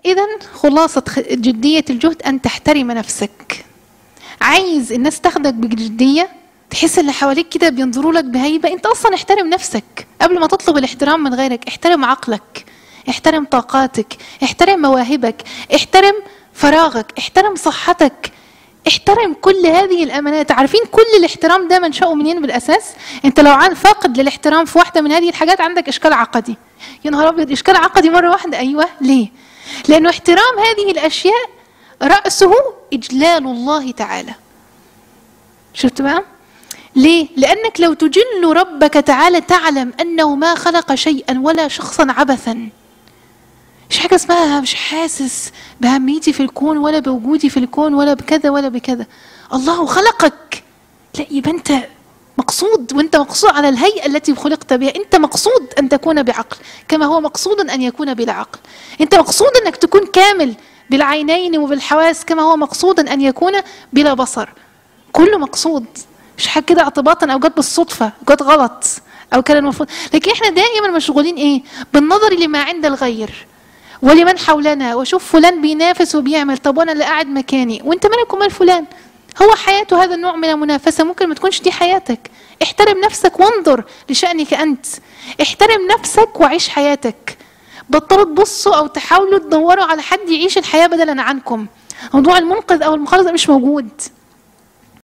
اذا خلاصه جديه الجهد ان تحترم نفسك عايز الناس تاخدك بجديه تحس اللي حواليك كده بينظروا لك بهيبه انت اصلا احترم نفسك قبل ما تطلب الاحترام من غيرك احترم عقلك احترم طاقاتك احترم مواهبك احترم فراغك احترم صحتك احترم كل هذه الامانات عارفين كل الاحترام ده منشأه منين بالاساس انت لو عن فاقد للاحترام في واحده من هذه الحاجات عندك اشكال عقدي يا نهار ابيض اشكال عقدي مره واحده ايوه ليه لانه احترام هذه الاشياء راسه اجلال الله تعالى شفت بقى ليه لانك لو تجل ربك تعالى تعلم انه ما خلق شيئا ولا شخصا عبثا مش حاجه اسمها مش حاسس باهميتي في الكون ولا بوجودي في الكون ولا بكذا ولا بكذا الله خلقك لا يبقى انت مقصود وانت مقصود على الهيئه التي خلقت بها انت مقصود ان تكون بعقل كما هو مقصود ان يكون بلا عقل انت مقصود انك تكون كامل بالعينين وبالحواس كما هو مقصود ان يكون بلا بصر كله مقصود مش حاجه كده اعتباطا او جت بالصدفه جت غلط او كان المفروض لكن احنا دائما مشغولين ايه بالنظر لما عند الغير ولمن حولنا وشوف فلان بينافس وبيعمل طب وانا اللي قاعد مكاني وانت مالك ومال فلان هو حياته هذا النوع من المنافسة ممكن ما تكونش دي حياتك احترم نفسك وانظر لشأنك أنت احترم نفسك وعيش حياتك بطلوا تبصوا أو تحاولوا تدوروا على حد يعيش الحياة بدلا عنكم موضوع المنقذ أو المخلص ده مش موجود